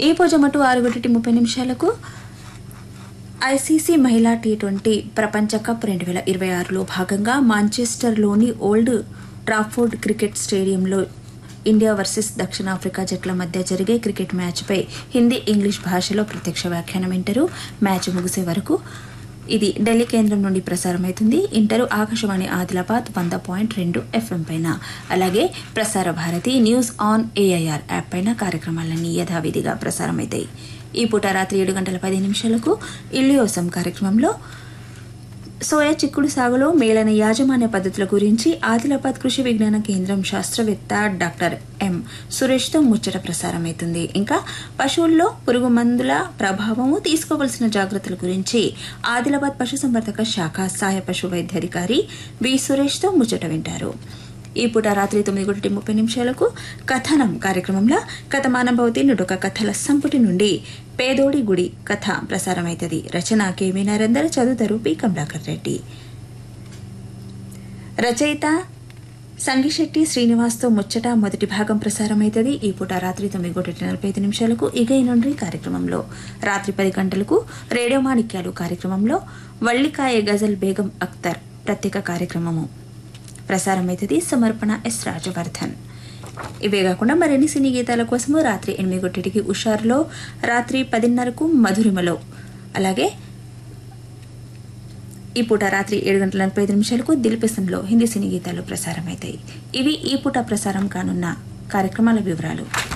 ఈ పూజమటు ఆరు ఒకటి ముప్పై నిమిషాలకు ఐసీసీ మహిళా టీ ట్వంటీ ప్రపంచ కప్ రెండు వేల ఇరవై ఆరులో భాగంగా మాంచెస్టర్లోని ఓల్డ్ ట్రాఫోర్డ్ క్రికెట్ స్టేడియంలో ఇండియా వర్సెస్ దక్షిణాఫ్రికా జట్ల మధ్య జరిగే క్రికెట్ మ్యాచ్పై హిందీ ఇంగ్లీష్ భాషలో ప్రత్యక్ష వ్యాఖ్యానం వింటారు మ్యాచ్ ముగిసే వరకు ఇది ఢిల్లీ కేంద్రం నుండి ప్రసారమవుతుంది ఇంటరు ఆకాశవాణి ఆదిలాబాద్ వంద పాయింట్ రెండు ఎఫ్ఎం పైన అలాగే Prasar Bharati news on AIR app పైన కార్యక్రమాలన్నీ యథావిధిగా ప్రసారమవుతాయి ఈ పూట రాత్రి ఏడు గంటల పది నిమిషాలకు ఇల్లియోసం కార్యక్రమంలో సోయా చిక్కుడు సాగులో మేలైన యాజమాన్య పద్ధతుల గురించి ఆదిలాబాద్ కృషి విజ్ఞాన కేంద్రం శాస్త్రవేత్త డాక్టర్ ఎం సురేష్తో ముచ్చట ప్రసారమవుతుంది ఇంకా పశువుల్లో పురుగు మందుల ప్రభావము తీసుకోవలసిన జాగ్రత్తల గురించి ఆదిలాబాద్ పశుసంవర్ధక శాఖ సహాయ పశు వైద్యాధికారి వి సురేష్తో ముచ్చట వింటారు ఈ పూట రాత్రి తొమ్మిది ఒకటి ముప్పై నిమిషాలకు కథనం కార్యక్రమంలో కథమానం భవతి నుడొక కథల సంపుటి నుండి పేదోడి గుడి కథ ప్రసారమైతది రచన కెవి నరేందర్ చదువుతారు పి కమలాకర్ రెడ్డి రచయిత సంగిశెట్టి శ్రీనివాస్తో ముచ్చట మొదటి భాగం ప్రసారమైతది ఈ పూట రాత్రి తొమ్మిది ఒకటి నలభై ఐదు నిమిషాలకు ఇగై నుండి కార్యక్రమంలో రాత్రి పది గంటలకు రేడియో మాణిక్యాలు కార్యక్రమంలో వల్లికాయ గజల్ బేగం అఖ్తర్ ప్రత్యేక కార్యక్రమము ప్రసారమైతది సమర్పణ ఎస్ రాజవర్ధన్ ఇవే కాకుండా మరిన్ని సినీ గీతాల కోసము రాత్రి ఎనిమిది గొట్టటికి ఉషార్లో రాత్రి పదిన్నరకు మధురిమలో అలాగే ఈ పూట రాత్రి ఏడు గంటల నలభై ఐదు నిమిషాలకు దిల్పెసంలో హిందీ సినీ గీతాలు ప్రసారమవుతాయి ఇవి ఈ పూట ప్రసారం కానున్న కార్యక్రమాల వివరాలు